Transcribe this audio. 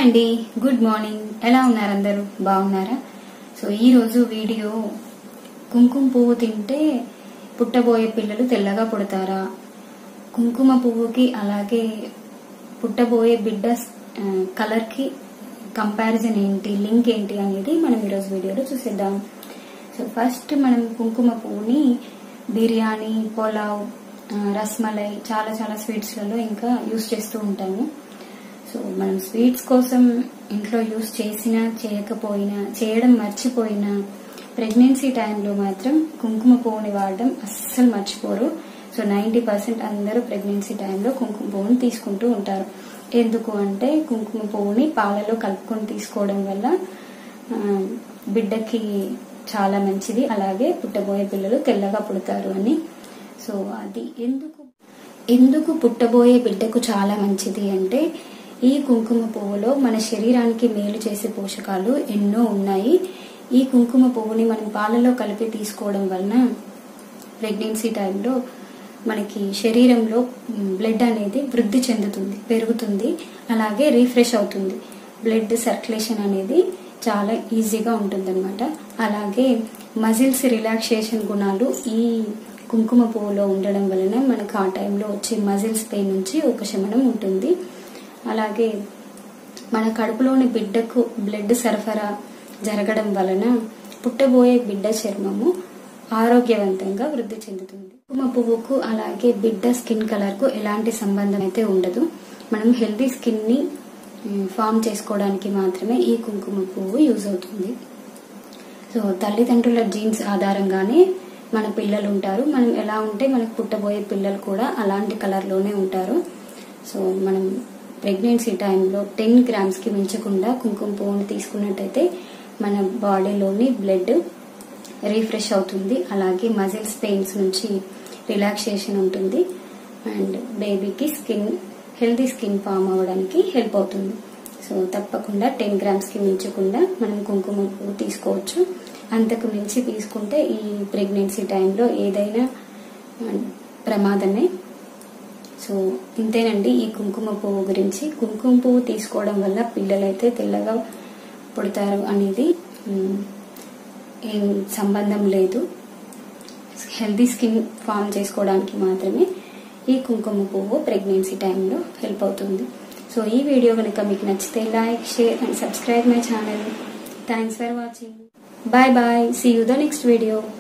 అండి good morning ఎలా ఉన్నారు అందరూ బాగున్నారా సో ఈరోజు వీడియో కుంకుమ పువ్వు తింటే పుట్టబోయే పిల్లలు తెల్లగా పుడతారా కుంకుమ పువ్వుకి అలాగే పుట్టబోయే బిడ్డ ఆ, కలర్కి కంపారిజన్ ఏంటి లింక్ ఏంటి అనేది మనం ఈరోజు వీడియోలో చూసేద్దాం సో ఫస్ట్ మనం కుంకుమ పువ్వుని బిర్యానీ పులావ్ ఆ, రస్మలై చాలా చాలా స్వీట్స్లలో ఇంకా యూస్ చేస్తూ ఉంటాము సో మనం స్వీట్స్ కోసం ఇంట్లో యూస్ చేసినా చేయకపోయినా చేయడం మర్చిపోయినా ప్రెగ్నెన్సీ టైంలో మాత్రం కుంకుమ పువ్వుని వాడడం అస్సలు మర్చిపోరు సో నైంటీ పర్సెంట్ అందరూ ప్రెగ్నెన్సీ టైంలో కుంకుమ పువ్వుని తీసుకుంటూ ఉంటారు ఎందుకు అంటే కుంకుమ పువ్వుని పాలలో కలుపుకొని తీసుకోవడం వల్ల ఆ, బిడ్డకి చాలా మంచిది అలాగే పుట్టబోయే పిల్లలు తెల్లగా పుడతారు అని సో అది ఎందుకు ఎందుకు పుట్టబోయే బిడ్డకు చాలా మంచిది అంటే ఈ కుంకుమ పువ్వులో మన శరీరానికి మేలు చేసే పోషకాలు ఎన్నో ఉన్నాయి ఈ కుంకుమ పువ్వుని మనం పాలలో కలిపి తీసుకోవడం వలన ప్రెగ్నెన్సీ టైంలో మనకి శరీరంలో బ్లడ్ అనేది వృద్ధి చెందుతుంది పెరుగుతుంది అలాగే రీఫ్రెష్ అవుతుంది బ్లడ్ సర్క్యులేషన్ అనేది చాలా ఈజీగా ఉంటుందన్నమాట అలాగే మజిల్స్ రిలాక్సేషన్ గుణాలు ఈ కుంకుమ పువ్వులో ఉండడం వలన మనకు ఆ టైంలో వచ్చే మజిల్స్ పెయిన్ నుంచి ఉపశమనం ఉంటుంది అలాగే మన కడుపులోని బిడ్డకు బ్లడ్ సరఫరా జరగడం వలన పుట్టబోయే బిడ్డ చర్మము ఆరోగ్యవంతంగా వృద్ధి చెందుతుంది కుంకుమ పువ్వుకు అలాగే బిడ్డ స్కిన్ కలర్ కు ఎలాంటి సంబంధం అయితే ఉండదు మనం హెల్దీ స్కిన్ ని ఫామ్ చేసుకోవడానికి మాత్రమే ఈ కుంకుమ పువ్వు యూజ్ అవుతుంది సో తల్లిదండ్రుల జీన్స్ ఆధారంగానే మన పిల్లలు ఉంటారు మనం ఎలా ఉంటే మనకు పుట్టబోయే పిల్లలు కూడా అలాంటి కలర్లోనే ఉంటారు సో మనం ప్రెగ్నెన్సీ టైంలో టెన్ గ్రామ్స్కి మించకుండా కుంకుమ పువ్వుని తీసుకున్నట్టయితే మన బాడీలోని బ్లడ్ రీఫ్రెష్ అవుతుంది అలాగే మజిల్స్ పెయిన్స్ నుంచి రిలాక్సేషన్ ఉంటుంది అండ్ బేబీకి స్కిన్ హెల్దీ స్కిన్ ఫామ్ అవ్వడానికి హెల్ప్ అవుతుంది సో తప్పకుండా టెన్ గ్రామ్స్కి మించకుండా మనం కుంకుమ పువ్వు తీసుకోవచ్చు అంతకు మించి తీసుకుంటే ఈ ప్రెగ్నెన్సీ టైంలో ఏదైనా ఆ, ప్రమాదమే సో ఇంతేనండి ఈ కుంకుమ పువ్వు గురించి కుంకుమ పువ్వు తీసుకోవడం వల్ల పిల్లలైతే తెల్లగా పుడతారు అనేది మ్, ఏం సంబంధం లేదు హెల్దీ స్కిన్ ఫామ్ చేసుకోవడానికి మాత్రమే ఈ కుంకుమ పువ్వు ప్రెగ్నెన్సీ టైంలో హెల్ప్ అవుతుంది సో ఈ వీడియో కనుక మీకు నచ్చితే like share and subscribe my channel thanks for watching bye bye see you the next video